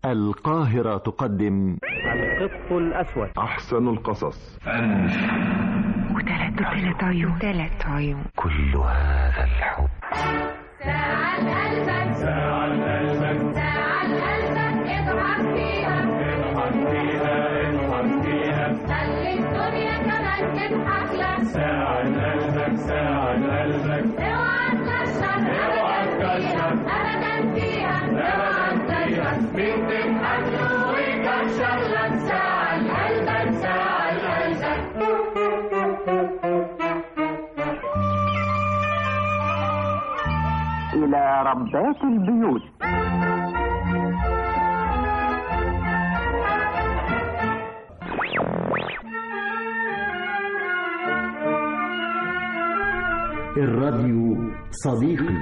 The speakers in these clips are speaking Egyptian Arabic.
القاهرة تقدم القط الأسود أحسن القصص وثلاث وثلاث عيون ثلاث عيون كل هذا الحب ساعة قلبك ساعة قلبك ساعة قلبك اضحك فيها اضحك فيها اضحك فيها خلي الدنيا كمان تضحك لك ساعة قلبك ساعة قلبك اوعى تكشر اوعى تكشر ابدا فيها اوعى تكشر مين تضحك له ويكشر لك ساعة قلبك ساعة قلبك إلى ربات البيوت الراديو صديقي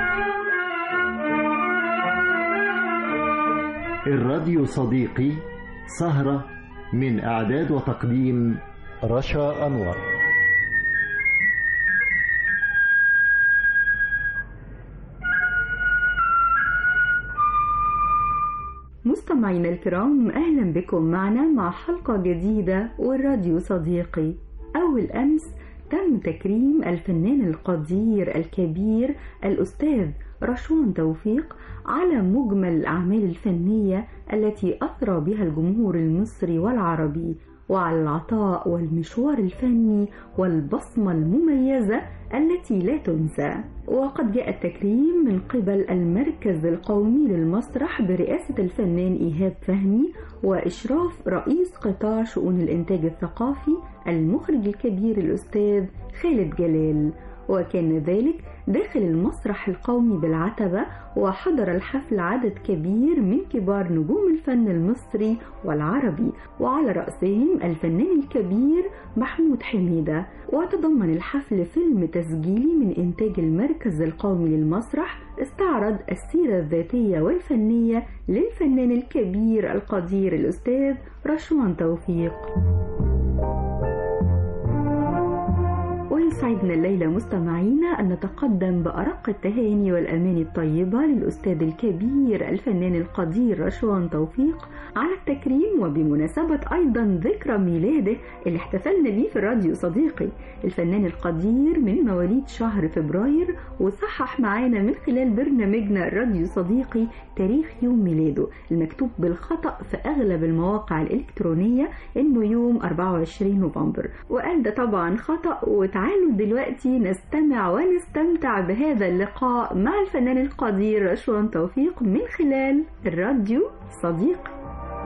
الراديو صديقي سهرة من إعداد وتقديم رشا أنور مستمعينا الكرام أهلا بكم معنا مع حلقة جديدة والراديو صديقي أول أمس تم تكريم الفنان القدير الكبير الأستاذ رشوان توفيق على مجمل الأعمال الفنية التي أثرى بها الجمهور المصري والعربي وعلى العطاء والمشوار الفني والبصمة المميزة التي لا تنسى وقد جاء التكريم من قبل المركز القومي للمسرح برئاسة الفنان إيهاب فهمي وإشراف رئيس قطاع شؤون الإنتاج الثقافي المخرج الكبير الأستاذ خالد جلال وكان ذلك داخل المسرح القومي بالعتبة وحضر الحفل عدد كبير من كبار نجوم الفن المصري والعربي وعلى رأسهم الفنان الكبير محمود حميدة وتضمن الحفل فيلم تسجيلي من إنتاج المركز القومي للمسرح استعرض السيرة الذاتية والفنية للفنان الكبير القدير الأستاذ رشوان توفيق ويسعدنا الليلة مستمعينا أن نتقدم بأرق التهاني والأماني الطيبة للأستاذ الكبير الفنان القدير رشوان توفيق على التكريم وبمناسبة أيضا ذكرى ميلاده اللي احتفلنا بيه في الراديو صديقي الفنان القدير من مواليد شهر فبراير وصحح معانا من خلال برنامجنا الراديو صديقي تاريخ يوم ميلاده المكتوب بالخطأ في أغلب المواقع الإلكترونية إنه يوم 24 نوفمبر وقال ده طبعا خطأ وتعالوا دلوقتي نستمع ونستمتع بهذا اللقاء مع الفنان القدير رشوان توفيق من خلال الراديو صديقي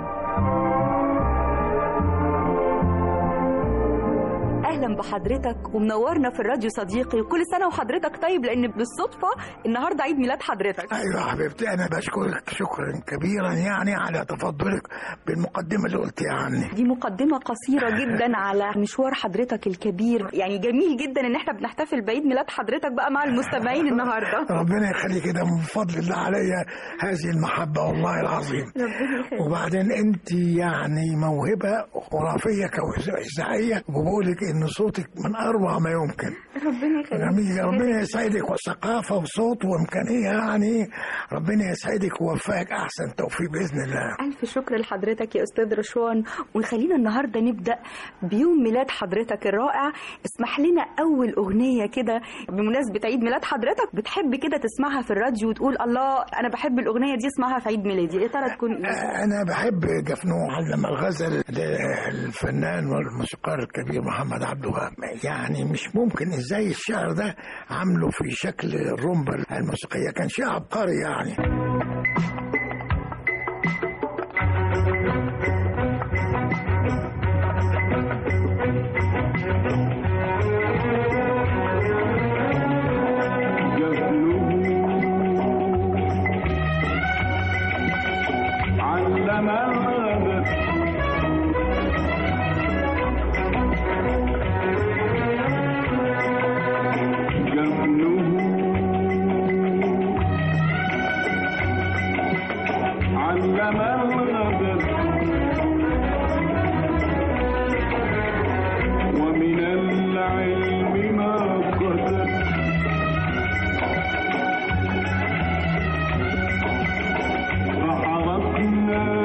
اهلا بحضرتك ومنورنا في الراديو صديقي وكل سنه وحضرتك طيب لان بالصدفه النهارده عيد ميلاد حضرتك ايوه حبيبتي انا بشكرك شكرا كبيرا يعني على تفضلك بالمقدمه اللي قلتيها عني دي مقدمه قصيره جدا على مشوار حضرتك الكبير يعني جميل جدا ان احنا بنحتفل بعيد ميلاد حضرتك بقى مع المستمعين النهارده ربنا يخلي كده من فضل الله عليا هذه المحبه والله العظيم ربنا يخليك وبعدين انت يعني موهبه خرافيه كاذاعيه وبقولك ان صوتك من اروع ما يمكن ربنا يخليك جميل ربنا يسعدك وثقافه وصوت وامكانيه يعني ربنا يسعدك ويوفقك احسن توفيق باذن الله ألف شكر لحضرتك يا أستاذ رشوان وخلينا النهاردة نبدأ بيوم ميلاد حضرتك الرائع اسمح لنا أول أغنية كده بمناسبة عيد ميلاد حضرتك بتحب كده تسمعها في الراديو وتقول الله أنا بحب الأغنية دي اسمعها في عيد ميلادي يا ترى تكون إيه؟ انا بحب جفنوع علم الغزل للفنان والموسيقار الكبير محمد عبد الوهاب يعني مش ممكن ازاي الشعر ده عامله في شكل الرمبة الموسيقية كان شيء عبقري يعني علم الغدر جفنه علم الغدر ومن العلم ما قدر فحرقنا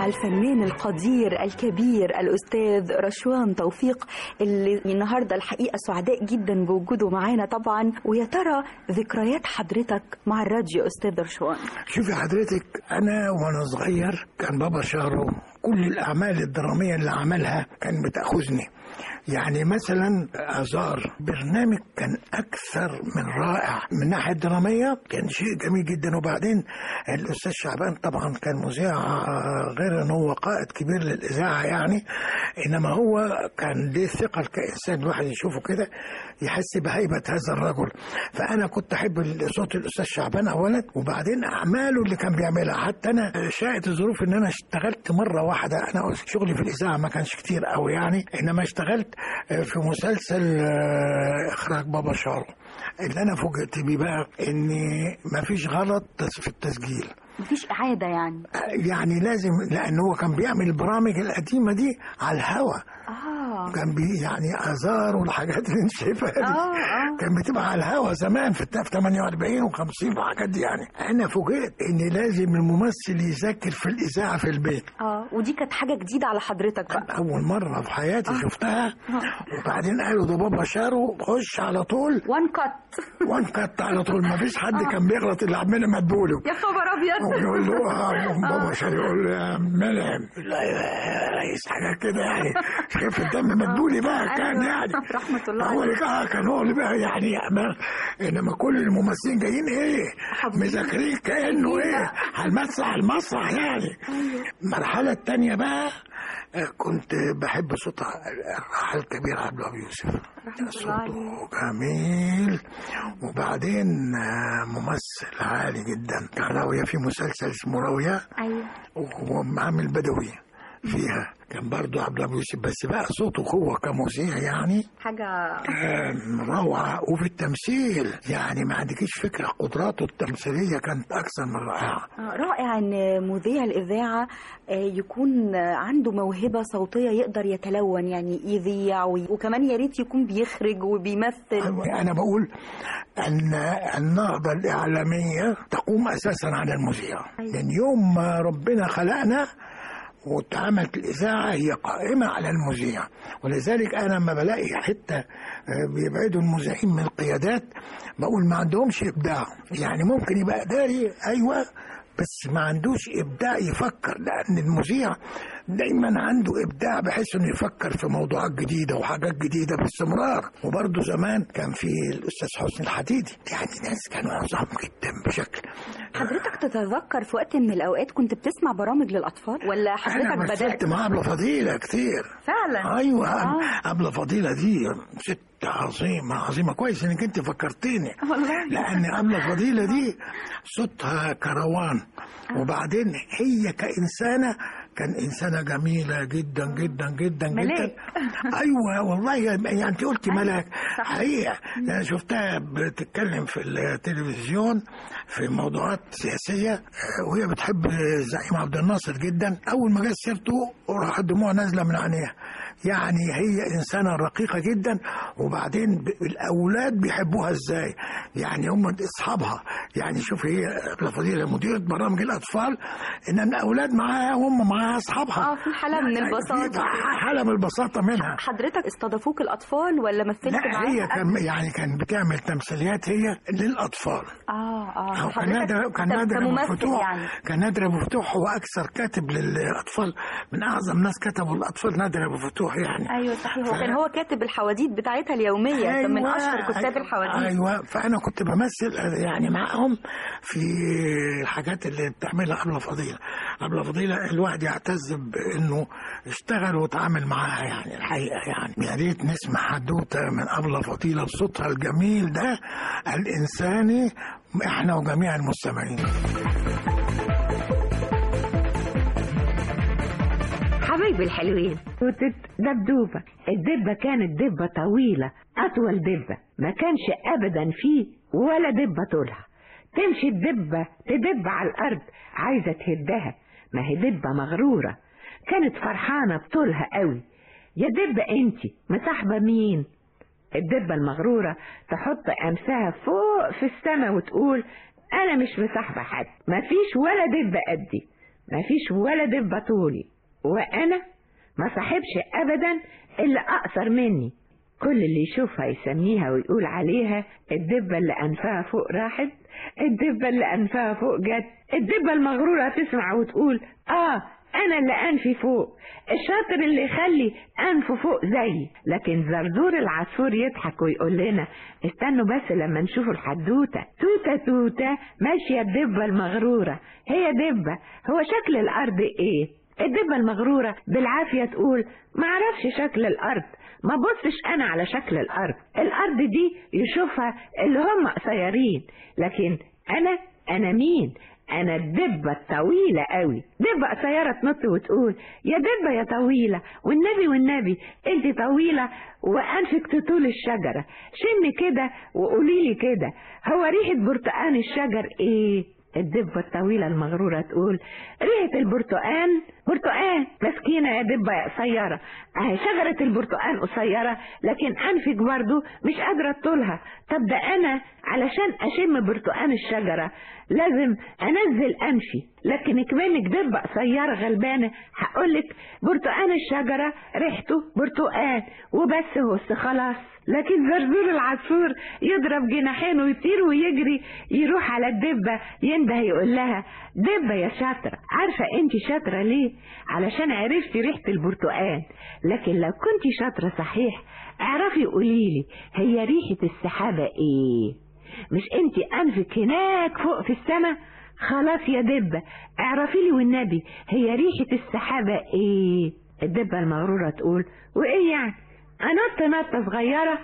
مع الفنان القدير الكبير الأستاذ رشوان توفيق اللي النهاردة الحقيقة سعداء جدا بوجوده معانا طبعا ويا ترى ذكريات حضرتك مع الراديو أستاذ رشوان شوفي حضرتك انا وانا صغير كان بابا شهره كل الاعمال الدراميه اللي عملها كان بتاخذني يعني مثلا ازار برنامج كان اكثر من رائع من الناحيه الدراميه كان شيء جميل جدا وبعدين الاستاذ شعبان طبعا كان مذيع آه، غير ان هو قائد كبير للاذاعه يعني انما هو كان ليه ثقل كانسان الواحد يشوفه كده يحس بهيبه هذا الرجل فانا كنت احب صوت الاستاذ شعبان اولا وبعدين اعماله اللي كان بيعملها حتى انا شاءت الظروف ان انا اشتغلت مره واحده انا شغلي في الاذاعه ما كانش كتير قوي يعني انما اشتغلت في مسلسل آه، اخراج بابا شارو اللي انا فوجئت بيه بقى ان مفيش غلط في التسجيل مفيش إعادة يعني يعني لازم لان هو كان بيعمل البرامج القديمه دي على الهوا آه كان بي يعني ازار والحاجات اللي انت شايفها دي آه آه كان بتبقى على الهوا زمان في الت- في 48 و50 والحاجات دي يعني انا فوجئت ان لازم الممثل يذاكر في الاذاعه في البيت آه ودي كانت حاجة جديدة على حضرتك بقى اول مره في حياتي آه. شفتها آه. وبعدين قالوا ده بابا شارو خش على طول وان كات وان كت على طول ما فيش حد كان بيغلط اللي عمال مدبوله يا خبر أبيض ويقول له آه، بابا شارو يقول له يا منعم يقول له أيوة يا ريس حاجه كده يعني شايف الدم مدبولي بقى كان أيوة. يعني رحمة الله هو عليه. اللي كان كان هو اللي بقى يعني ما- انما كل الممثلين جايين ايه حافظين. مذاكرين كانه ايه على المسرح المسرح يعني المرحله الثانيه بقى آه، كنت بحب صوت الراحل الكبير عبد الوهاب يوسف رحمة الله صوته عليه. جميل وبعدين آه، ممثل عالي جدا كان راوية في مسلسل اسمه راوية أيوة وهو عامل بدوي فيها كان برضه عبد الوهاب يوسف بس بقى صوته هو كمذيع يعني حاجة كان روعة وفي التمثيل يعني ما عندكيش فكرة قدراته التمثيلية كانت أكثر من رائعة آه، رائع ان مذيع الاذاعه آه، يكون آه، عنده موهبه صوتيه يقدر يتلون يعني يذيع وي- وكمان يا ريت يكون بيخرج وبيمثل أنا بقول أن النهضة الإعلامية تقوم أساسا على المذيع من يوم ما ربنا خلقنا واتعملت الإذاعة هي قائمة على المذيع ولذلك أنا لما بلاقي حتة آه، بيبعدوا المذيعين من القيادات بقول ما عندهمش إبداع يعني ممكن يبقى إداري أيوة بس ما عندوش إبداع يفكر لأن المذيع دايما عنده إبداع بحيث إنه يفكر في موضوعات جديدة وحاجات جديدة باستمرار وبرضه زمان كان في الأستاذ حسني الحديدي يعني ناس كانوا عظام جدا بشكل حضرتك تتذكر في وقت من الاوقات كنت بتسمع برامج للاطفال ولا أنا حضرتك مثلت بدات مع أبلة فضيلة كتير فعلا ايوه آه. ابله فضيله دي ست عظيمه عظيمه كويس انك انت فكرتيني والله لان ابله فضيله دي صوتها كروان وبعدين هي كانسانه كان انسانه جميله جدا جدا جدا ملاك. جدا ايوه والله يعني انت قلتي ملاك صح. حقيقه انا شفتها بتتكلم في التلفزيون في موضوعات سياسيه آه، وهي بتحب الزعيم عبد الناصر جدا اول ما جت سيرته راح الدموع نازله من عينيها يعني هي انسانه رقيقه جدا وبعدين ب- الاولاد بيحبوها ازاي يعني هم اصحابها يعني شوف هي ابله فضيله مديره برامج الاطفال ان الاولاد معاها وهم معاها اصحابها اه في حاله من يعني البساطه في حاله من البساطه منها حضرتك استضافوك الاطفال ولا مثلت لا معاهم هي كان يعني كان بتعمل تمثيليات هي للاطفال اه اه أو كان حضرتك نادر كان طب نادر ابو كممثل فتوح يعني كان نادر ابو فتوح هو اكثر كاتب للاطفال من اعظم ناس كتبوا الاطفال نادر ابو فتوح يعني ايوه صحيح ف- وكان هو كاتب الحواديت بتاعتها اليوميه كان من اشهر كتاب الحواديت ايوه فانا كنت بمثل يعني معاهم في الحاجات اللي بتعملها ابله فضيله ابله فضيله الواحد يعتز بانه اشتغل وتعامل معاها يعني الحقيقه يعني يا ريت نسمع حدوته من ابله فضيله بصوتها الجميل ده الانساني احنا وجميع المستمعين حبايبي الحلوين توتت دبدوبة الدبة كانت دبة طويلة أطول دبة ما كانش أبدا فيه ولا دبة طولها تمشي الدبة تدب على الأرض عايزة تهدها ما هي دبة مغرورة كانت فرحانة بطولها قوي يا دبة انتي مصاحبة مين الدبة المغرورة تحط أنفها فوق في السماء وتقول أنا مش مصاحبة حد مفيش ولا دبة قدي مفيش ولا دبة طولي وأنا ما صاحبش أبدا إلا أقصر مني كل اللي يشوفها يسميها ويقول عليها الدبة اللي أنفها فوق راحت الدبة اللي أنفها فوق جت الدبة المغرورة تسمع وتقول آه أنا اللي أنفي فوق الشاطر اللي يخلي أنفه فوق زيي لكن زرزور العصفور يضحك ويقول لنا استنوا بس لما نشوف الحدوتة توتة توتة ماشية الدبة المغرورة هي دبة هو شكل الأرض إيه الدبة المغرورة بالعافية تقول معرفش شكل الأرض ما بصش أنا على شكل الأرض الأرض دي يشوفها اللي هم قصيرين لكن أنا أنا مين أنا الدبة الطويلة قوي دبة قصيرة تنط وتقول يا دبة يا طويلة والنبي والنبي انت طويلة وأنفك تطول الشجرة شمي كده وقولي لي كده هو ريحة برتقان الشجر ايه الدبة الطويلة المغرورة تقول ريحة البرتقان برتقان مسكينة يا دبة يا قصيرة اهي شجرة البرتقان قصيرة لكن أنفك برضو مش قادرة تطولها طب ده أنا علشان أشم برتقان الشجرة لازم أنزل أنفي لكن كمانك دبة قصيرة غلبانة هقولك برتقان الشجرة ريحته برتقان وبس هو خلاص لكن زرزور العصفور يضرب جناحين ويطير ويجري يروح على الدبة ينده يقول لها دبة يا شاطرة عارفة انت شاطرة ليه علشان عرفتي ريحة البرتقان لكن لو كنت شاطرة صحيح اعرفي قوليلي هي ريحة السحابة ايه مش انت انفك هناك فوق في السماء خلاص يا دبة اعرفي لي والنبي هي ريحة السحابة ايه الدبة المغرورة تقول وايه يعني انط نطة صغيرة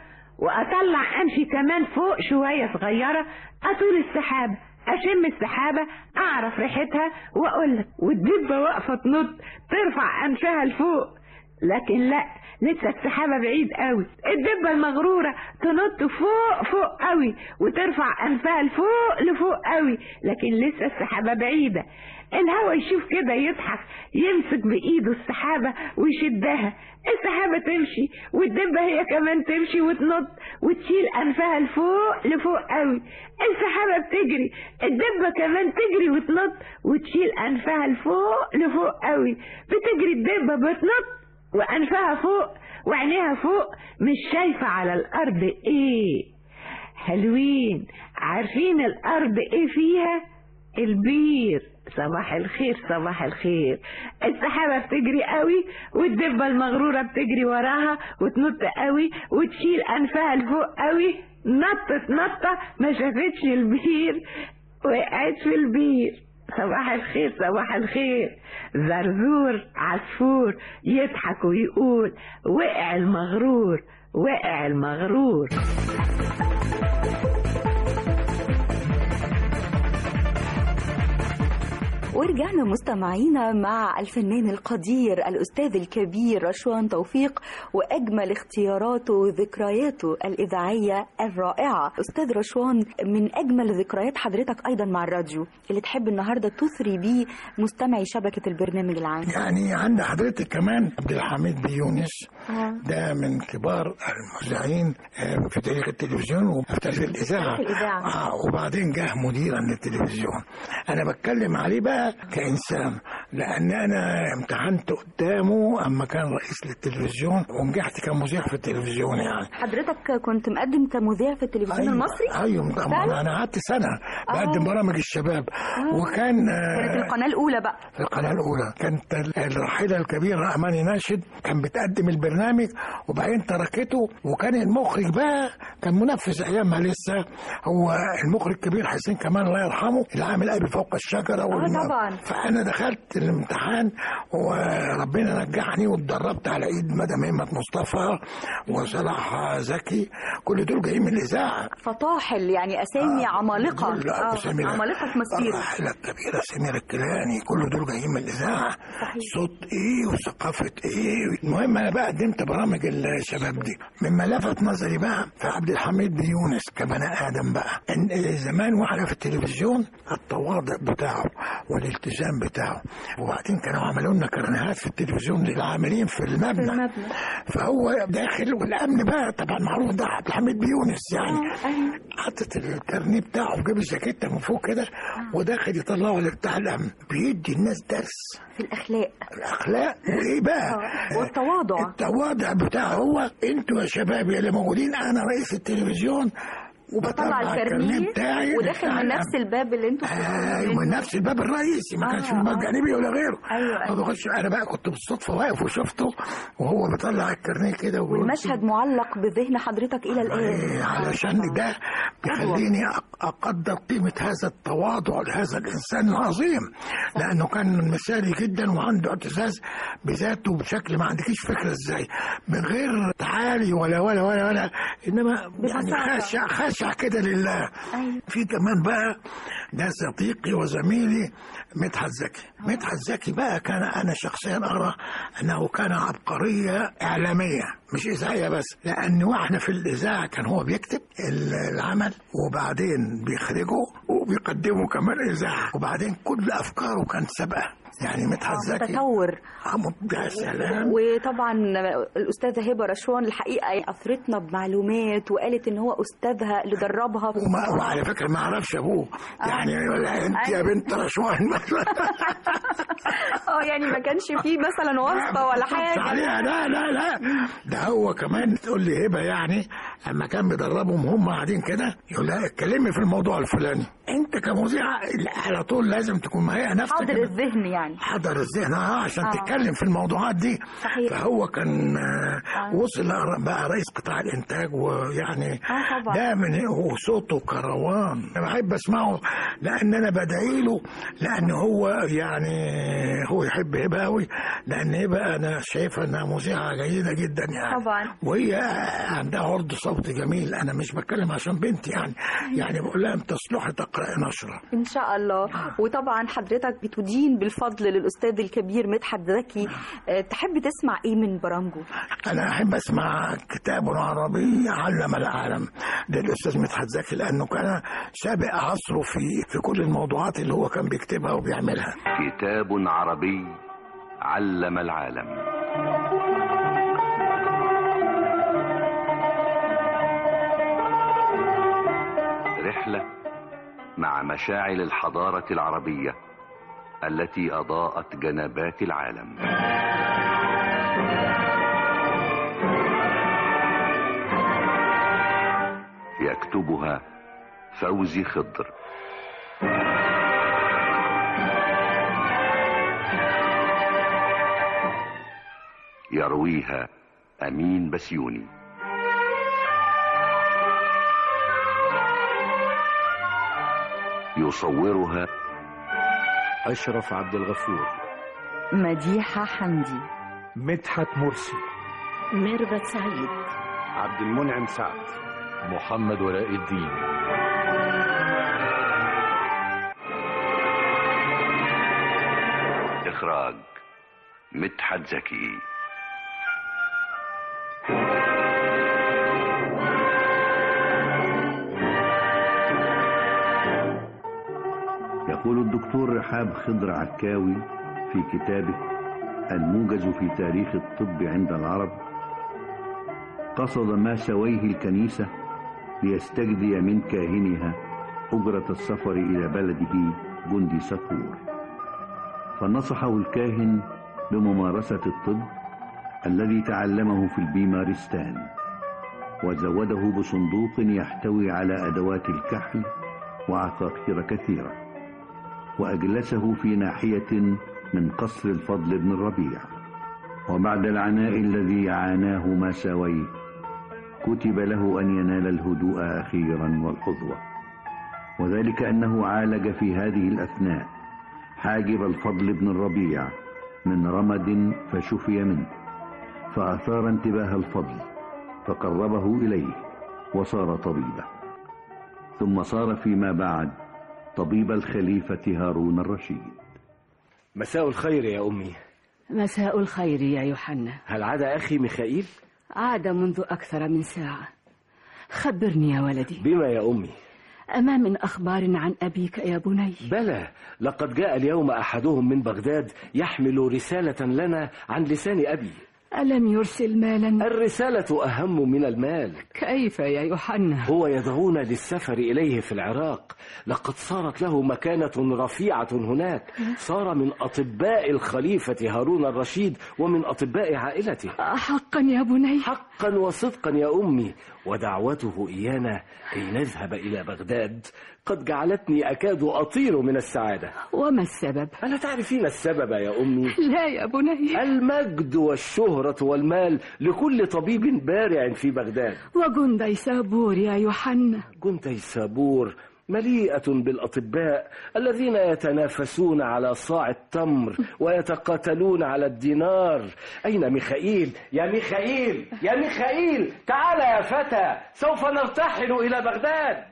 واطلع انفي كمان فوق شوية صغيرة اطول السحابة اشم السحابة اعرف ريحتها واقولك والدبة واقفة تنط ترفع انفها لفوق لكن لا لسه السحابة بعيد قوي الدبة المغرورة تنط فوق فوق قوي وترفع أنفها لفوق لفوق قوي لكن لسه السحابة بعيدة الهوا يشوف كده يضحك يمسك بإيده السحابة ويشدها السحابة تمشي والدبة هي كمان تمشي وتنط وتشيل أنفها لفوق لفوق قوي السحابة بتجري الدبة كمان تجري وتنط وتشيل أنفها لفوق لفوق قوي بتجري الدبة بتنط وأنفها فوق وعينيها فوق مش شايفة على الأرض إيه حلوين عارفين الأرض إيه فيها البير صباح الخير صباح الخير السحابة بتجري قوي والدبة المغرورة بتجري وراها وتنط قوي وتشيل أنفها لفوق قوي نطت نطة ما شافتش البير وقعت في البير صباح الخير صباح الخير زرزور عصفور يضحك ويقول وقع المغرور وقع المغرور ورجعنا مستمعينا مع الفنان القدير الأستاذ الكبير رشوان توفيق وأجمل اختياراته وذكرياته الإذاعية الرائعة أستاذ رشوان من أجمل ذكريات حضرتك أيضا مع الراديو اللي تحب النهاردة تثري بيه مستمعي شبكة البرنامج العام يعني عند حضرتك كمان عبد الحميد بيونس ده من كبار المذيعين آه، في تاريخ التلفزيون وفي تاريخ الإذاعة تاريخ الإذاعة. آه وبعدين جه مديرا للتلفزيون أنا بتكلم عليه بقى كإنسان لأن أنا امتحنت قدامه أما كان رئيس للتلفزيون ونجحت كمذيع في التلفزيون يعني حضرتك كنت مقدم كمذيع في التلفزيون أيوة، المصري؟ ايوه طبعا فعلا؟ انا قعدت سنه بقدم برامج الشباب وكان آه، كانت القناة الأولى بقى في القناة الأولى كانت الراحلة الكبيرة أماني ناشد كان بتقدم البرنامج وبعدين تركته وكان المخرج بقى كان منفذ أيامها لسه هو المخرج الكبير حسين كمال الله يرحمه اللي عامل أبي فوق الشجرة والم- طبعاً. فأنا دخلت الامتحان وربنا نجحني واتدربت على إيد مدام همة مصطفى وصلاح زكي كل دول جايين من الإذاعة فطاحل يعني أسامي عمالقة كل آه، أبو سميرة عمالقة مسيرة الراحلة الكبيرة سميرة الكيلاني كل دول جايين من الإذاعة صوت إيه وثقافة إيه المهم أنا بقى قدمت برامج الشباب دي مما لفت نظري بقى في عبد الحميد بيونس كبني آدم بقى إن زمان وإحنا في التلفزيون التواضع بتاعه والالتزام بتاعه وبعدين كانوا عملوا لنا كرنيهات في التلفزيون للعاملين في المبنى فهو داخل والامن بقى طبعا معروف ده عبد الحميد بيونس يعني حاطط الكارنيه بتاعه في جيب الجاكيته من فوق كده وداخل يطلعه لبتاع الامن بيدي الناس درس في الأخلاق الاخلاق وايه بقى والتواضع التواضع بتاعه هو انتوا يا شباب يا اللي موجودين انا رئيس التلفزيون وبطلع الكارنيه بتاعي وداخل بتاع من نفس الباب اللي انتوا ايوه من نفس الباب الرئيسي ما كانش في آه، باب آه. جانبي ولا غيره أيوة، أيوة. فبخش انا بقى كنت بالصدفه واقف وشفته وهو بيطلع الكارنيه كده ويقول والمشهد معلق بذهن حضرتك إلى الآن إيه، علشان ده بيخليني أق- اقدر قيمه هذا التواضع لهذا الانسان العظيم لانه كان مثالي جدا وعنده اعتزاز بذاته بشكل ما عندكيش فكره ازاي من غير تعالي ولا ولا ولا ولا انما يعني ببساطة. خاشع خاشع كده لله أيوة. في كمان بقى ده صديقي وزميلي مدحت زكي مدحت زكي بقى كان انا شخصيا ارى انه كان عبقريه اعلاميه مش اذاعيه بس لان واحنا في الاذاعه كان هو بيكتب ال- العمل وبعدين بيخرجه وبيقدمه كمان اذاعه وبعدين كل افكاره كانت سابقه يعني مدحت زكي تطور عم- يا سلام وطبعا الأستاذة هبة رشوان الحقيقة أثرتنا بمعلومات وقالت إن هو أستاذها اللي دربها وما وعلى فكره ما اعرفش ابوه يعني ولا انت يا بنت رشوان اه يعني ما كانش فيه مثلا واسطة ولا حاجة عليها لا لا لا ده هو كمان تقول لي هبه يعني اما كان بيدربهم هم قاعدين كده يقول لها اتكلمي في الموضوع الفلاني انت كمذيعه على طول لازم تكون مهيئه نفسك حاضر الذهن يعني حضر الذهن اه عشان آه. تتكلم في الموضوعات دي صحيح. فهو كان آه، وصل بقى رئيس قطاع الانتاج ويعني آه طبعا. ده من وصوته كروان انا بحب اسمعه لان انا بدعي له لان هو يعني هو يحب هبه قوي لان هبه انا شايفها انها مذيعه جيده جدا يعني طبعا. وهي عندها عرض صوت جميل انا مش بتكلم عشان بنتي يعني يعني بقول لها انت تصلحي تقراي نشره إن شاء الله وطبعا حضرتك بتدين بالفضل للأستاذ الكبير مدحت زكي آه، تحب تسمع إيه من برامجه؟ انا احب اسمع كتاب عربي علم العالم للاستاذ مدحت زكي لانه كان سابق عصره في في كل الموضوعات اللي هو كان بيكتبها وبيعملها كتاب عربي علم العالم رحلة مع مشاعل الحضارة العربية التي أضاءت جنبات العالم يكتبها فوزي خضر يرويها أمين بسيوني يصورها أشرف عبد الغفور مديحة حمدي مدحت مرسي ميرفت سعيد عبد المنعم سعد محمد ولاء الدين إخراج مدحت زكي يقول الدكتور رحاب خضر عكاوي في كتابه الموجز في تاريخ الطب عند العرب قصد ما سويه الكنيسة ليستجدي من كاهنها أجرة السفر إلى بلده جندي سكور فنصحه الكاهن بممارسة الطب الذي تعلمه في البيمارستان وزوده بصندوق يحتوي على أدوات الكحل وعقاقير كثيرة وأجلسه في ناحية من قصر الفضل بن الربيع وبعد العناء الذي عاناه ما ساويه كتب له أن ينال الهدوء أخيرا والحظوة وذلك أنه عالج في هذه الأثناء حاجب الفضل بن الربيع من رمد فشفي منه فأثار انتباه الفضل فقربه إليه وصار طبيبا ثم صار فيما بعد طبيب الخليفة هارون الرشيد مساء الخير يا أمي مساء الخير يا يوحنا هل عاد أخي ميخائيل؟ عاد منذ أكثر من ساعة خبرني يا ولدي بما يا أمي؟ أما من أخبار عن أبيك يا بني بلى لقد جاء اليوم أحدهم من بغداد يحمل رسالة لنا عن لسان أبي ألم يرسل مالا الرسالة أهم من المال كيف يا يوحنا هو يدعونا للسفر إليه في العراق لقد صارت له مكانة رفيعة هناك صار من أطباء الخليفة هارون الرشيد ومن أطباء عائلته حقا يا بني حقا وصدقا يا أمي ودعوته إيانا كي نذهب إلى بغداد قد جعلتني أكاد أطير من السعادة وما السبب؟ ألا تعرفين السبب يا أمي؟ لا يا بني المجد والشهرة والمال لكل طبيب بارع في بغداد وجندي سابور يا يوحنا جندي سابور مليئة بالأطباء الذين يتنافسون على صاع التمر ويتقاتلون على الدينار أين ميخائيل؟ يا ميخائيل يا ميخائيل تعال يا فتى سوف نرتحل إلى بغداد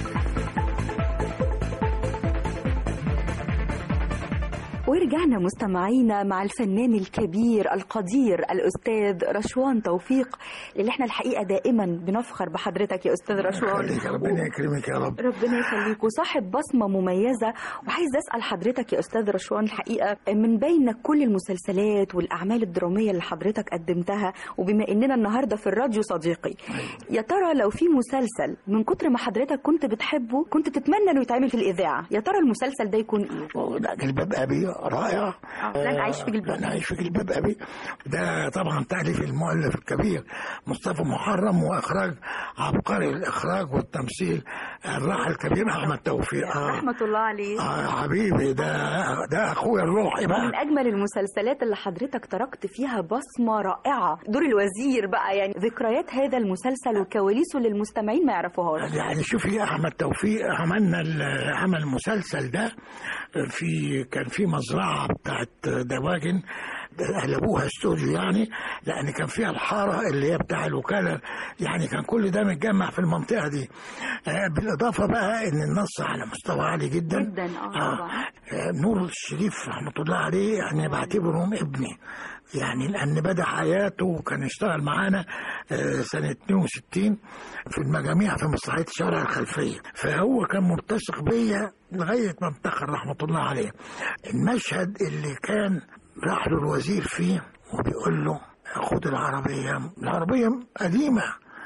ورجعنا مستمعينا مع الفنان الكبير القدير الأستاذ رشوان توفيق اللي احنا الحقيقة دائما بنفخر بحضرتك يا أستاذ رشوان يخليك ربنا يكرمك يا رب ربنا يخليك وصاحب بصمة مميزة وعايز أسأل حضرتك يا أستاذ رشوان الحقيقة من بين كل المسلسلات والأعمال الدرامية اللي حضرتك قدمتها وبما إننا النهاردة في الراديو صديقي يا ترى لو في مسلسل من كتر ما حضرتك كنت بتحبه كنت تتمنى إنه يتعمل في الإذاعة يا ترى المسلسل ده يكون إيه؟ ده جلباب أبي رائع لن أعيش في جلباب لن أعيش في جلباب أبي ده طبعا تأليف المؤلف الكبير مصطفى محرم وإخراج عبقري الإخراج والتمثيل الراحل الكبير أحمد توفيق آه. رحمة الله عليه آه حبيبي ده ده أخويا الروحي بقى من أجمل المسلسلات اللي حضرتك تركت فيها بصمة رائعة دور الوزير بقى يعني ذكريات هذا المسلسل وكواليسه للمستمعين ما يعرفوهاش يعني شوفي احمد توفيق عملنا ال- عمل المسلسل ده في كان في مزرعه بتاعت دواجن قلبوها استوديو يعني لان كان فيها الحاره اللي هي بتاع الوكاله يعني كان كل ده متجمع في المنطقه دي آه، بالاضافه بقى ان النص على مستوى عالي جدا جدا اه طبعا آه، نور الشريف رحمه الله عليه يعني بعتبره ابني يعني لان بدا حياته وكان اشتغل معانا آه، سنه 62 في المجاميع في مسرحيه شارع الخلفيه فهو كان ملتصق بيا لغايه ما انتقل رحمه الله عليه المشهد اللي كان راح له الوزير فيه وبيقول له خد العربيه العربيه قديمه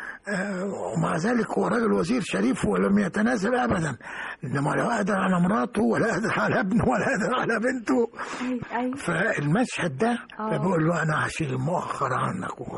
آه، ومع ذلك هو راجل وزير شريف ولم يتنازل ابدا انما لا قادر على مراته ولا قادر على ابنه ولا قادر على بنته أيوة. فالمشهد ده آه. بقول له انا هشيل المؤخر عنك و...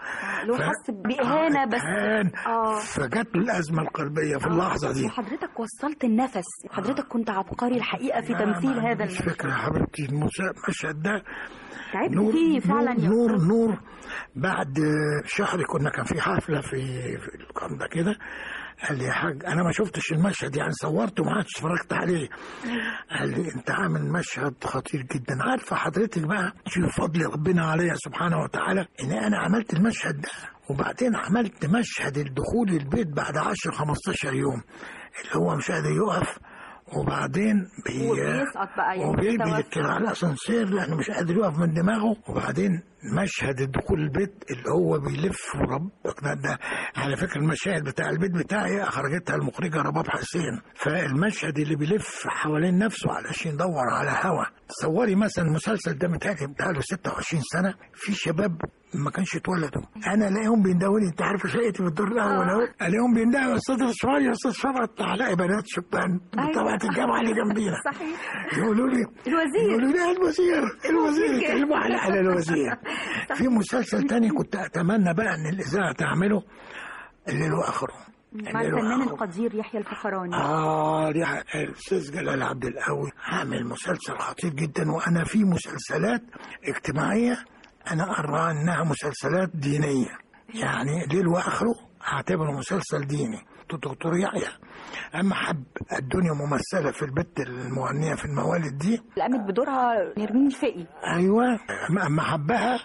لو ف- حس بإهانة بس كان اه فجت له الازمه القلبيه في اللحظه دي وحضرتك وصلت النفس حضرتك كنت عبقري الحقيقة في لا، تمثيل ما هذا عنديش المشهد فكره يا حبيبتي المسا- المشهد ده تعبت نور فيه فعلا يا نور أستاذ. نور بعد شهر كنا كان في حفله في في الكلام ده كده قال لي يا حاج انا ما شفتش المشهد يعني صورته ما عادش اتفرجت عليه قال لي انت عامل مشهد خطير جدا عارفه حضرتك بقى شوف فضل ربنا عليا سبحانه وتعالى ان انا عملت المشهد ده وبعدين عملت مشهد الدخول البيت بعد 10 15 يوم اللي هو مش قادر يقف وبعدين بي وبيسقط بقى يعني وبيجي بيتوسع. كده على الاسانسير لانه مش قادر يقف من دماغه وبعدين مشهد الدخول البيت اللي هو بيلف ورب ده, ده على فكره المشاهد بتاع البيت بتاعي اخرجتها المخرجه رباب حسين فالمشهد اللي بيلف حوالين نفسه علشان يدور على هوا تصوري مثلا المسلسل ده متهيألي بتاعه 26 سنه في شباب ما كانش اتولدوا انا الاقيهم بيندهوني انت عارف شقتي في الدور الاول اهو الاقيهم بيندهوا يا استاذ رشوان يا استاذ شرط تعالى بنات شبان أيوة. طبعا الجامعه اللي جنبينا صحيح يقولوا لي الوزير يقولوا لي الوزير الوزير يتكلموا على على الوزير في مسلسل تاني كنت اتمنى بقى ان الاذاعه تعمله الليل واخره مع الليل الفنان وآخره. القدير يحيى الفخراني اه دي ح- الاستاذ جلال عبد القوي عامل مسلسل خطير جدا وانا في مسلسلات اجتماعيه انا ارى انها مسلسلات دينيه يعني ليل واخره اعتبره مسلسل ديني دكتور يحيى اما حب الدنيا ممثله في البت المغنيه في الموالد دي اللي قامت بدورها نرمين الفقي ايوه أما- اما حبها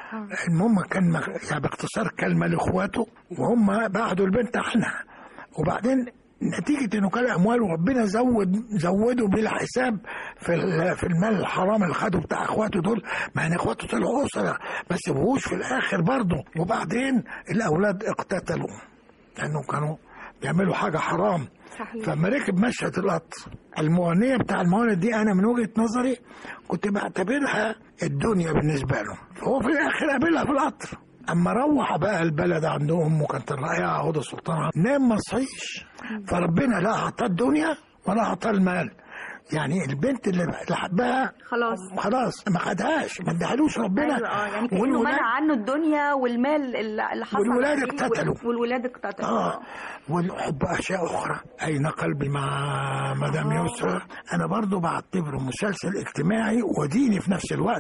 المهم كان مغ- يعني باختصار كلمه لاخواته وهم بعدوا البنت عنها وبعدين نتيجة انه كان اموال وربنا زود زوده بلا حساب في ال- في المال الحرام اللي خده بتاع اخواته دول مع ان اخواته طلعوا اسره بس بوش في الاخر برضه وبعدين الاولاد اقتتلوا لانه كانوا بيعملوا حاجه حرام صحيح فلما ركب مشهد القطر المغنية بتاع الموالد دي أنا من وجهة نظري كنت بعتبرها الدنيا بالنسبة له هو في الآخر قابلها في القطر أما روح بقى البلد عندهم وكانت الرائعة هدى سلطان نام ما صحيش فربنا لا أعطاه الدنيا ولا أعطاه المال يعني البنت اللي اللي حبها خلاص خلاص ما خدهاش ما ادهالوش ربنا ايوه اه يعني كانه والولاد- منع عنه الدنيا والمال اللي اللي حصل والولاد عليه اقتتلوا. والولاد اقتتلوا اه والحب اشياء اخرى اين قلبي مع مدام يسرى انا برضو بعتبره مسلسل اجتماعي وديني في نفس الوقت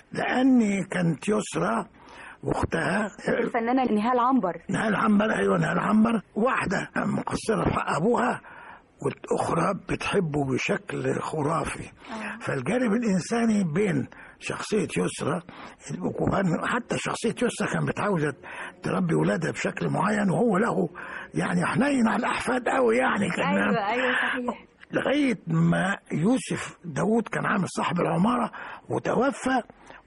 لاني كانت يسرى واختها الفنانه نهال عنبر نهال عنبر ايوه نهال عنبر واحده مقصره في حق ابوها والاخرى بتحبه بشكل خرافي فالجانب الانساني بين شخصية يسرى وكمان حتى شخصية يسرى كان بتعاوز تربي ولادها بشكل معين وهو له يعني حنين على الأحفاد قوي يعني كان ايوه ايوه صحيح لغاية ما يوسف داود كان عامل صاحب العمارة وتوفى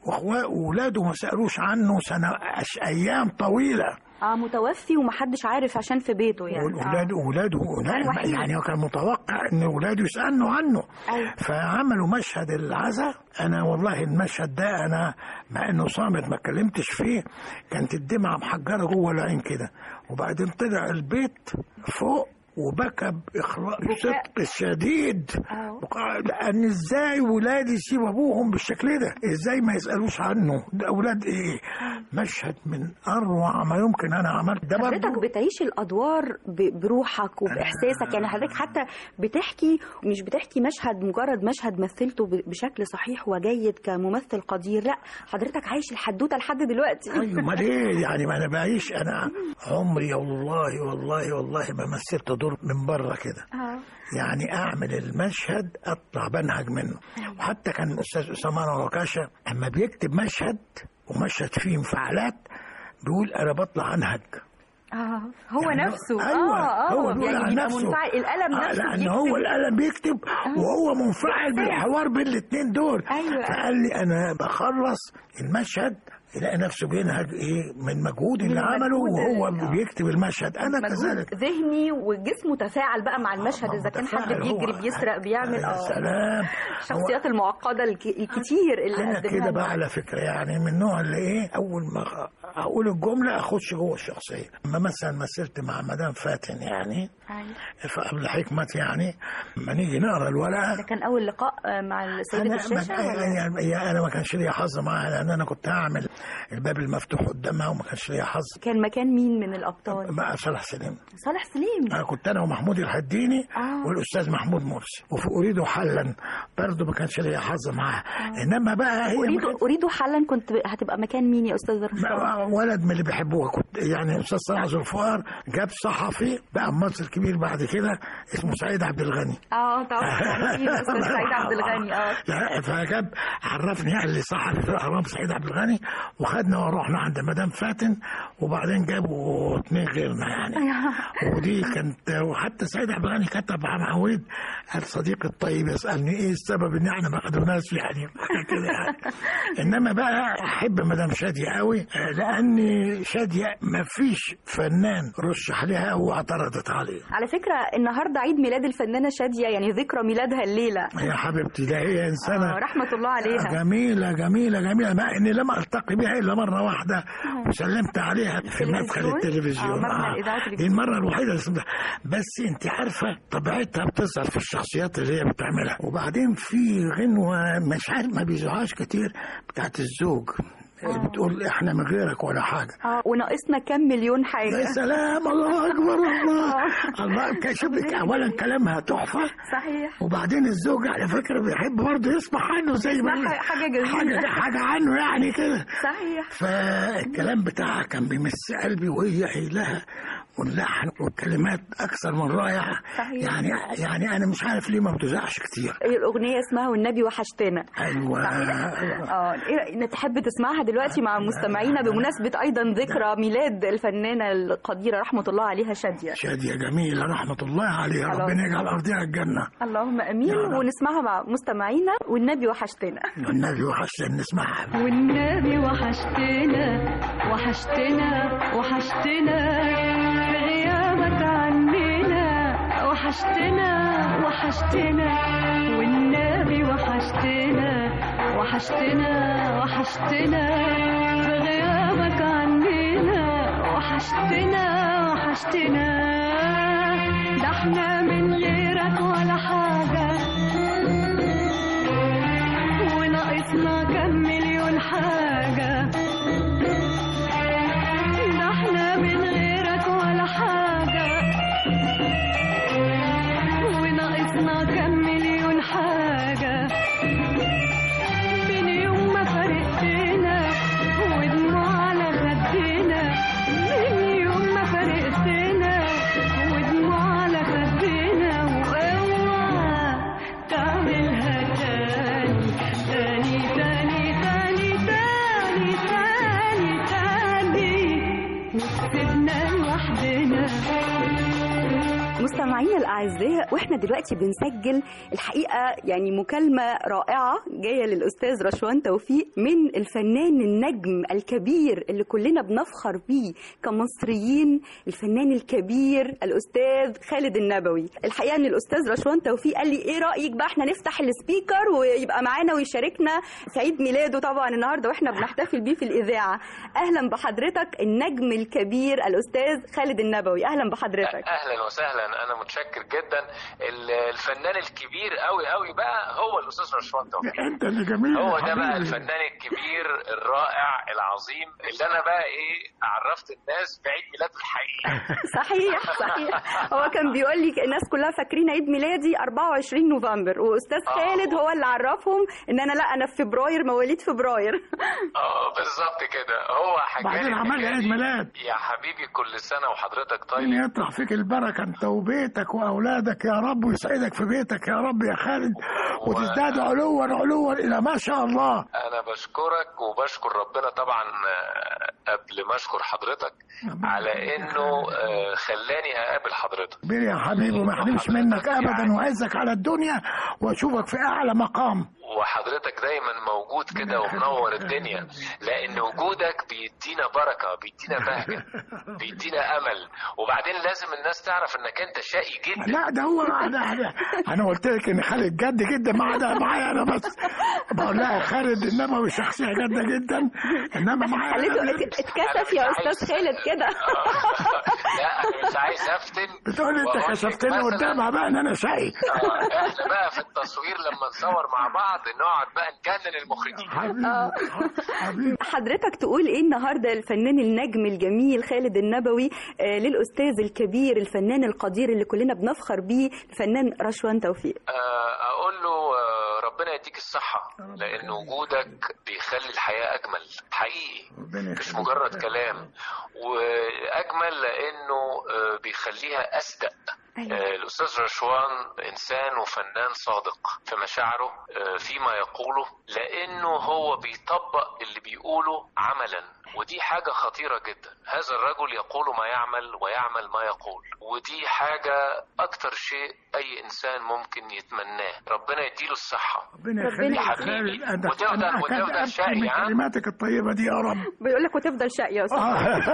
وولاده ما سألوش عنه سنة أش- أيام طويلة اه متوفي ومحدش عارف عشان في بيته يعني والأولاد آه. ولاده كان وحيد. يعني هو كان متوقع ان ولاده يسالوا عنه أيوة. فعملوا مشهد العزاء انا والله المشهد ده انا مع انه صامت ما اتكلمتش فيه كانت الدمعه محجره جوه العين كده وبعدين طلع البيت فوق وبكى باخلاص بصدق شديد وقال لان ازاي ولادي يسيبوا ابوهم بالشكل ده ازاي ما يسالوش عنه ده اولاد ايه مشهد من اروع ما يمكن انا عملت ده برضه حضرتك بتعيش الادوار ب- بروحك وباحساسك يعني حضرتك حتى بتحكي مش بتحكي مشهد مجرد مشهد مثلته ب- بشكل صحيح وجيد كممثل قدير لا حضرتك عايش الحدوته لحد دلوقتي ايوه ما ليه يعني ما انا بعيش انا عمري والله والله والله ما مثلت دور من بره كده آه. يعني اعمل المشهد اطلع بنهج منه وحتى كان الاستاذ اسامه أنور وكاشة اما بيكتب مشهد ومشهد فيه انفعالات بيقول انا بطلع انهج اه هو يعني نفسه أيوة اه اه هو بيقول يعني عن بيبقى نفسه. منفعل القلم آه نفسه لان بيكتب. هو القلم بيكتب وهو منفعل بالحوار بين الاثنين دول أيوة. فقال لي انا بخلص المشهد يلاقي نفسه بينهج ايه من مجهود اللي من عمله مجهود وهو ال- بيكتب المشهد انا مجهود كذلك ذهني والجسم متفاعل بقى مع المشهد اذا كان حد متفاعل هو. بيجري بيسرق بيعمل يا اه سلام الشخصيات المعقده الك- الكتير اللي انا قدمها كده بقى لنا. على فكره يعني من النوع اللي ايه اول ما اقول الجمله اخش جوه الشخصيه اما مثلا مثلت مع مدام فاتن يعني أيوة. فقبل حكمة يعني لما نيجي نقرا الورقه ده كان اول لقاء آه، مع سيدة انا الشاشه ما ولا؟ يعني يعني انا ما كانش ليا حظ معاها لان انا كنت هعمل الباب المفتوح قدامها وما كانش ليا حظ كان مكان مين من الابطال بقى صلاح سليم صالح سليم انا كنت انا ومحمود الحديني آه. والاستاذ محمود مرسي وفي اريد حلا برضه ما كانش ليا حظ معاها انما بقى هي اريد ما كانت- اريد حلا كنت ب- هتبقى مكان مين يا استاذ رشاد بقى ولد من اللي بيحبوها كنت يعني الاستاذ صلاح ذوالفقار جاب صحفي بقى ممثل كبير بعد كده اسمه سعيد عبد الغني اه طبعا أكيد، استاذ سعيد عبد الغني اه لا، فجاب عرفني قال لي صحفي في الاهرام سعيد عبد الغني وخدنا ورحنا عند مدام فاتن وبعدين جابوا اثنين غيرنا يعني ودي كانت وحتى سعيد عبد الغني كتب على معود قال صديقي الطيب يسالني ايه السبب ان احنا ما خدوناش يعني كده يعني انما بقى احب مدام شاديه قوي لان شاديه ما فيش فنان رشح لها واعترضت عليه على فكره النهارده عيد ميلاد الفنانه شاديه يعني ذكرى ميلادها الليله يا حبيبتي ده هي انسانه آه، رحمه الله عليها جميلة جميلة جميلة مع اني لم التقي بها الا مرة واحدة وسلمت عليها في مدخل التلفزيون آه، مبنى آه. الإذاعة دي التلفزيون. المرة الوحيدة اللي سمعتها بس انت عارفة طبيعتها بتظهر في الشخصيات اللي هي بتعملها وبعدين في غنوة مش عارف ما بيذوعهاش كتير بتاعت الزوج اللي بتقول احنا من غيرك ولا حاجة اه وناقصنا كام مليون حاجه يا سلام الله اكبر الله الله شوف لك اولا كلامها تحفه صحيح وبعدين الزوج على فكره بيحب برضه يسمع عنه زي ما يسمع حاجة جميلة. حاجه حاجه عنه يعني كده صحيح فالكلام بتاعها كان بيمس قلبي وهي قايلها واللحن والكلمات اكثر من رائعه صحيح. يعني يعني انا مش عارف ليه ما بتذاعش كتير الاغنيه اسمها والنبي وحشتنا ايوه اه إيه، تحب تسمعها دلوقتي مع مستمعينا بمناسبه ايضا ذكرى ميلاد الفنانه القديره رحمه الله عليها شاديه شاديه جميله رحمه الله عليها الله. ربنا يجعل ارضها الجنه اللهم امين يا رب. ونسمعها مع مستمعينا والنبي وحشتنا والنبي وحشنا نسمعها والنبي وحشتنا وحشتنا وحشتنا في غيابك عننا وحشتنا وحشتنا والنبي وحشتنا وحشتنا وحشتنا بغيابك عننا وحشتنا وحشتنا ده احنا من غيرك ولا حاجة وناقصنا كم مليون حاجة ده احنا من غيرك ولا حاجة وناقصنا كم مليون حاجة من يوم ما فرقتنا ودموع على خدنا من يوم ما فرقتنا ودموع على خدنا واوعى تعملها تاني تاني تاني تاني تاني تاني تاني وتسيبنا لوحدنا مستمعينا الاعزاء واحنا دلوقتي بنسجل الحقيقه يعني مكالمه رائعه جايه للاستاذ رشوان توفيق من الفنان النجم الكبير اللي كلنا بنفخر بيه كمصريين الفنان الكبير الاستاذ خالد النبوي الحقيقه ان الاستاذ رشوان توفيق قال لي ايه رايك بقى احنا نفتح السبيكر ويبقى معانا ويشاركنا في عيد ميلاده طبعا النهارده واحنا بنحتفل بيه في الاذاعه اهلا بحضرتك النجم الكبير الاستاذ خالد النبوي اهلا بحضرتك اهلا وسهلا انا متشكر جدا ال- الفنان الكبير قوي قوي بقى هو الاستاذ رشوان توفيق انت اللي جميل هو يا ده بقى حبيبي. الفنان الكبير الرائع العظيم اللي انا بقى ايه عرفت الناس بعيد ميلاده الحقيقي صحيح صحيح هو كان بيقول لي الناس كلها فاكرين عيد ميلادي 24 نوفمبر واستاذ خالد هو اللي عرفهم ان انا لا انا في فبراير مواليد فبراير اه بالظبط كده هو حكى بعدين لي عمل لي الحكاية عيد دي. ميلاد. يا حبيبي كل سنه وحضرتك طيب ربنا يطرح فيك البركة انت وبيتك واولادك يا رب ويسعدك في بيتك يا رب يا خالد وتزداد علوا علوا الى ما شاء الله انا بشكرك وبشكر ربنا طبعا آه، قبل ما اشكر حضرتك على انه آه، خلاني اقابل حضرتك كبير يا حبيبي وما يحرمش منك ابدا وعزك على الدنيا واشوفك في اعلى مقام وحضرتك دايما موجود كده ومنور الدنيا لان وجودك بيدينا بركه بيدينا بهجه بيدينا امل وبعدين لازم الناس تعرف انك انت شقي جدا لا ده هو انا انا, أنا قلت لك ان خالد جد جدا ما ده معايا انا بس بقول لها خالد النبوي شخصيه جاده جدا انما معايا خليته أنا- ات- اتكسف يا استاذ خالد كده لا انا مش عايز افتن بتقول انت وأقول لك كشفتني مثلاً، قدامها بقى ان انا شقي آه، احنا بقى في التصوير لما نصور مع بعض نقعد بقى نجنن المخرجين حضرتك تقول ايه النهارده الفنان النجم الجميل خالد النبوي آه، للاستاذ الكبير الفنان القدير اللي كلنا بنفخر بيه الفنان رشوان توفيق آه، اقول له آه، ربنا يديك الصحة لان وجودك بيخلي الحياة اجمل حقيقي مش مجرد كلام واجمل لانه آه، بيخليها اصدق آه، الاستاذ رشوان انسان وفنان صادق في مشاعره آه، فيما يقوله لانه هو بيطبق اللي بيقوله عملا ودي حاجة خطيرة جدا هذا الرجل يقول ما يعمل ويعمل ما يقول ودي حاجة أكتر شيء أي إنسان ممكن يتمناه ربنا يديله الصحة ربنا يخليك يا يا حبيبي خالد انا وتفضل انا أكاد وتفضل أبكي شقي من ها كلماتك الطيبه دي يا رب بيقول لك وتفضل شقي يا استاذ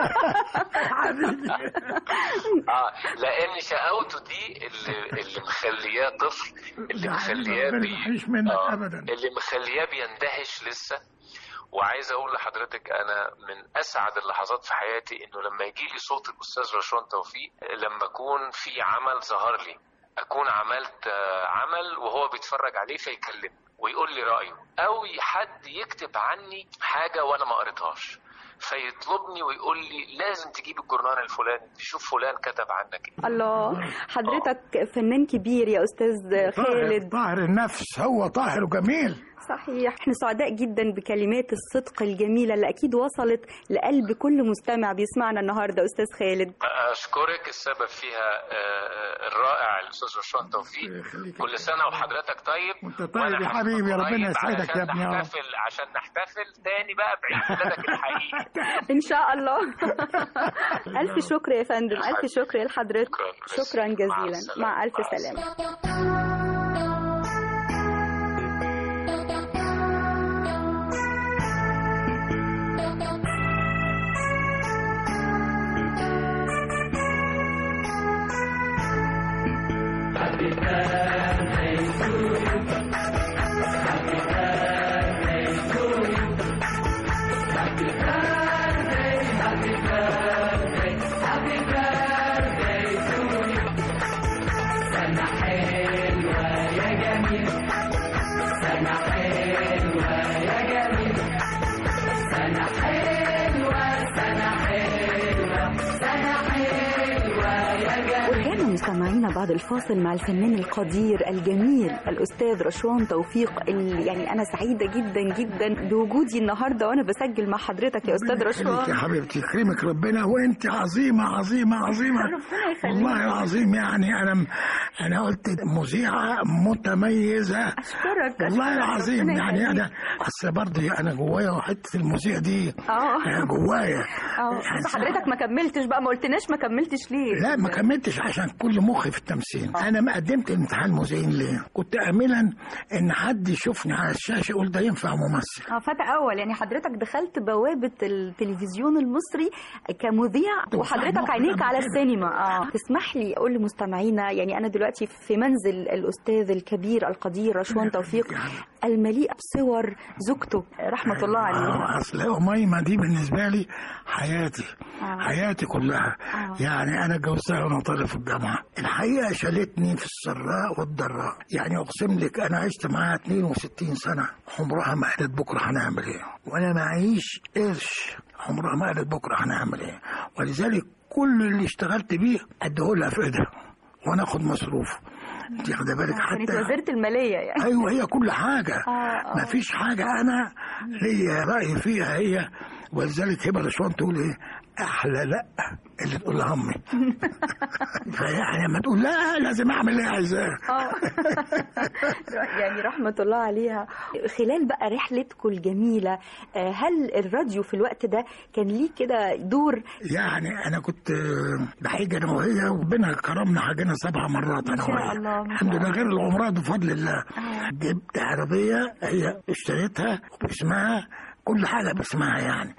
اه لان شقاوته دي اللي اللي مخلياه طفل اللي ده حقيقي، مخلياه ربنا بي... ما يحرمش منك آه، أبداً. اللي مخلياه بيندهش لسه وعايز اقول لحضرتك انا من اسعد اللحظات في حياتي انه لما يجي لي صوت الاستاذ رشوان توفيق لما اكون في عمل ظهر لي اكون عملت آه، عمل وهو بيتفرج عليه فيكلمني ويقول لي رايه او حد يكتب عني حاجه وانا ما قريتهاش فيطلبني ويقول لي لازم تجيب الجورنال الفلاني تشوف فلان كتب عنك ايه الله حضرتك فنان كبير يا استاذ خالد طاهر النفس هو طاهر وجميل صحيح احنا سعداء جدا بكلمات الصدق الجميلة اللي اكيد وصلت لقلب كل مستمع بيسمعنا النهاردة استاذ خالد اشكرك السبب فيها آه، الرائع الاستاذ رشوان توفيق كل سنه وحضرتك طيب انت طيب يا حبيبي ربنا يسعدك يا ابني يا رب نحتفل عشان نحتفل تاني بقى بعيد ميلادك الحقيقي ان شاء الله الف شكر يا فندم الف شكر لحضرتك شكرا جزيلا مع الف سلامة سنة حلوة يا جميل سنة حلوة يا جميل سنة حلوة سنة حلوة سنة حلوة يا جميل ورجعنا مستمعينا بعد الفاصل مع الفنان القدير الجميل الاستاذ رشوان توفيق اللي يعني انا سعيده جدا جدا بوجودي النهارده وانا بسجل مع حضرتك يا استاذ يخليك يا رشوان حبيبتي يكرمك ربنا وانت عظيمه عظيمه عظيمه ربنا يخليك. والله العظيم يعني انا انا قلت مذيعه متميزه اشكرك والله أشكرك. العظيم ربنا يعني يخليك. انا اصل برضه انا جوايا حته المذيع دي اه آه، جوايا اه بس حضرتك ما كملتش بقى ما قلتناش ما كملتش ليه لا ما كملتش عشان كل مخي في التمثيل انا ما قدمت امتحان مذيعين ليه كنت املا ان حد يشوفني على الشاشه يقول ده ينفع ممثل اه فتى اول يعني حضرتك دخلت بوابه التلفزيون المصري كمذيع وحضرتك عينيك على السينما اه تسمح لي اقول لمستمعينا يعني انا دلوقتي في منزل الاستاذ الكبير القدير رشوان توفيق المليء بصور زوجته رحمه الله عليها آه، اصل اميمه دي بالنسبه لي حياتي آه. حياتي كلها آه. يعني انا اتجوزتها وانا طالب في الجامعه الحقيقه شالتني في السراء والضراء يعني اقسم لك انا عشت معاها 62 سنه عمرها ما قالت بكره هنعمل ايه وانا معيش قرش عمرها ما قالت بكره هنعمل ايه ولذلك كل اللي اشتغلت بيه اديهولها في ايدها وانا اخد مصروف انت واخده بالك كانت حتى وزيره الماليه يعني ايوه هي كل حاجه آه، آه. ما فيش حاجه انا ليا راي فيها هي ولذلك هبه رشوان تقول ايه احلى لا اللي تقولها امي فيعني لما تقول لا لازم اعمل اللي هي عايزاه اه يعني رحمة الله عليها خلال بقى رحلتكم الجميلة آه، هل الراديو في الوقت ده كان ليه كده دور يعني انا كنت آه، بحج انا وهي وربنا كرمنا حاجنا سبع مرات انا ما شاء وهي الله، ما الحمد شاء لله الله. غير العمرات بفضل الله جبت عربيه هي اشتريتها باسمها كل حاجة باسمها يعني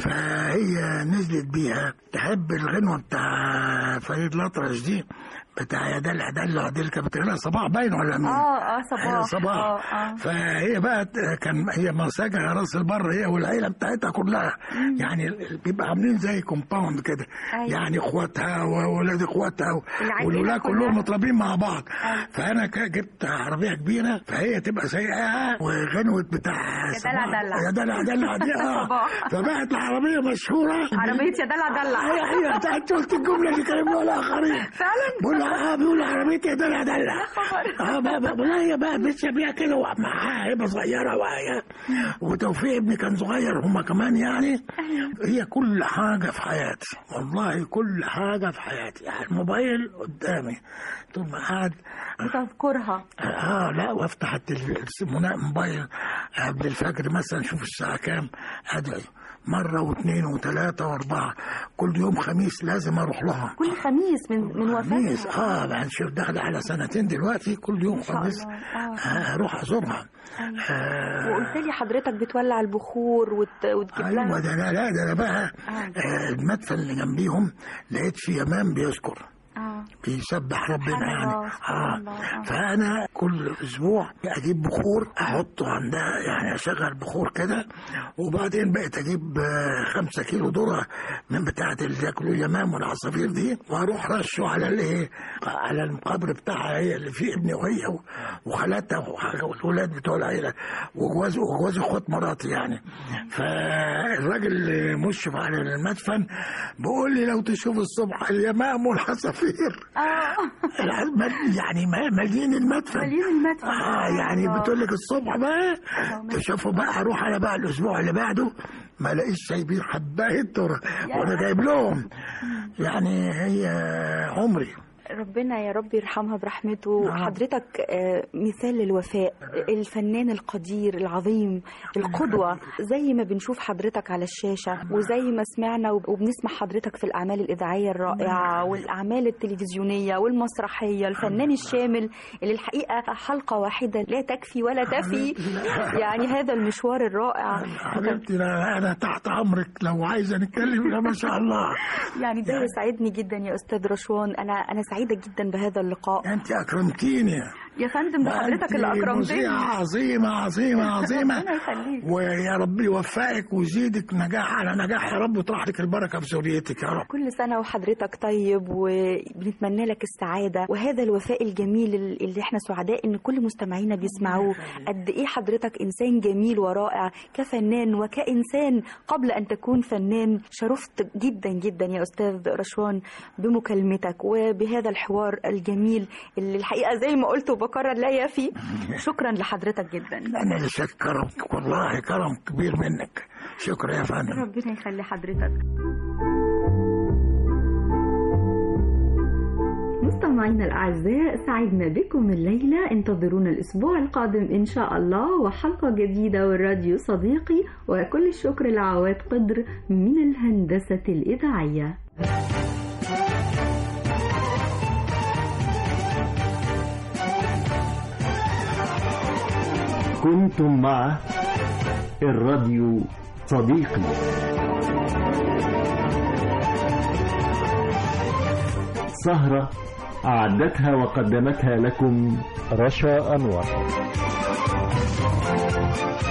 فهي نزلت بيها تحب الغنوة بتاع فريد الأطرش دي بتاع يا دلع دلع دي اللي كانت بتغنيها صباح باين ولا مين؟ اه اه صباح هي صباح اه اه فهي بقى كان هي مساجة راس البر هي والعيلة بتاعتها كلها يعني بيبقى عاملين زي كومباوند كده أيوة. يعني اخواتها واولاد اخواتها و- العائلة والولاد كلها. كلهم متربين مع بعض أيوة. فانا ك- جبت عربية كبيرة فهي تبقى سايقاها وغنوة بتاع يا صباح. دلع دلع. يا دلع دلع دي اه صباح. فبقت العربية مشهورة عربية يا دلع دلع هي هي بتاعت قلت الجملة اللي كانوا بيقولها آخرين فعلا بقول اه بيقول عربية يا دلع دلع اه بقى بقى بقى هي بقى ماشية بيها كده ومعاها هبة صغيرة وهي وتوفيق ابني كان صغير هما كمان يعني هي كل حاجة في حياتي والله كل حاجة في حياتي يعني الموبايل قدامي طول ما قاعد بتذكرها اه لا وافتح التلفزيون موبايل قبل الفجر مثلا اشوف الساعه كام ادعي مره واثنين وثلاثه واربعه كل يوم خميس لازم اروح لها كل خميس من من خميس وفاتها اه بعد شوف داخله على سنتين دلوقتي كل يوم شاء خميس الله. آه. آه اروح ازورها آه وقلت لي حضرتك بتولع البخور وت... وتجيب ايوه لها ده لا لا ده انا بقى آه المدفن اللي جنبيهم لقيت فيه امام بيذكر اه بيسبح ربنا سبحان يعني الله، سبحان الله، آه. اه فانا كل اسبوع اجيب بخور احطه عندها يعني اشغل بخور كده وبعدين بقيت اجيب آه، خمسة كيلو ذره من بتاعه اللي ياكلوا اليمام والعصافير دي واروح رشه على الايه على المقابر بتاعها هي اللي فيه ابني وهي و- وخالاتها وحاجة- والولاد بتوع العيله وجواز وجواز اخوات مراتي يعني فالراجل اللي مشرف على المدفن بيقول لي لو تشوف الصبح اليمام والعصافير اه العلم- يعني ما- مليين المدفن مليون المدفن اه يعني الله. بتقول لك الصبح بقى تشوفوا بقى اروح انا بقى الاسبوع اللي بعده ما الاقيش سايبين حبايه ذره وانا جايب لهم يعني هي عمري ربنا يا رب يرحمها برحمته حضرتك آه، مثال للوفاء الفنان القدير العظيم القدوة زي ما بنشوف حضرتك على الشاشة وزي ما سمعنا وب- وبنسمع حضرتك في الأعمال الإذاعية الرائعة والأعمال التلفزيونية والمسرحية الفنان الشامل اللي الحقيقة حلقة واحدة لا تكفي ولا تفي يعني هذا المشوار الرائع حبيبتي انا انا تحت امرك لو عايزه نتكلم لا ما شاء الله يعني ده يسعدني جدا يا أستاذ رشوان أنا أنا سعيدة جدا بهذا اللقاء انت اكرمتيني يا فندم ده حضرتك اللي أنت اكرمتني مذيعة عظيمة عظيمة عظيمة ربنا يخليك ويا رب يوفقك ويزيدك نجاح على نجاح يا رب ويطرح لك البركة في ذريتك يا رب كل سنة وحضرتك طيب وبنتمنى لك السعادة وهذا الوفاء الجميل اللي احنا سعداء ان كل مستمعينا بيسمعوه قد ايه حضرتك انسان جميل ورائع كفنان وكإنسان قبل ان تكون فنان شرفت جدا جدا يا استاذ رشوان بمكالمتك وبهذا الحوار الجميل اللي الحقيقة زي ما قلت وبكرر لا يفي شكرا لحضرتك جدا أنا اللي شكرك والله كرم كبير منك شكرا يا فندم ربنا يخلي حضرتك مستمعينا الأعزاء سعدنا بكم الليلة انتظرونا الأسبوع القادم إن شاء الله وحلقة جديدة والراديو صديقي وكل الشكر لعواد قدر من الهندسة الإذاعية كنتم مع الراديو صديقي سهرة أعدتها وقدمتها لكم رشا أنور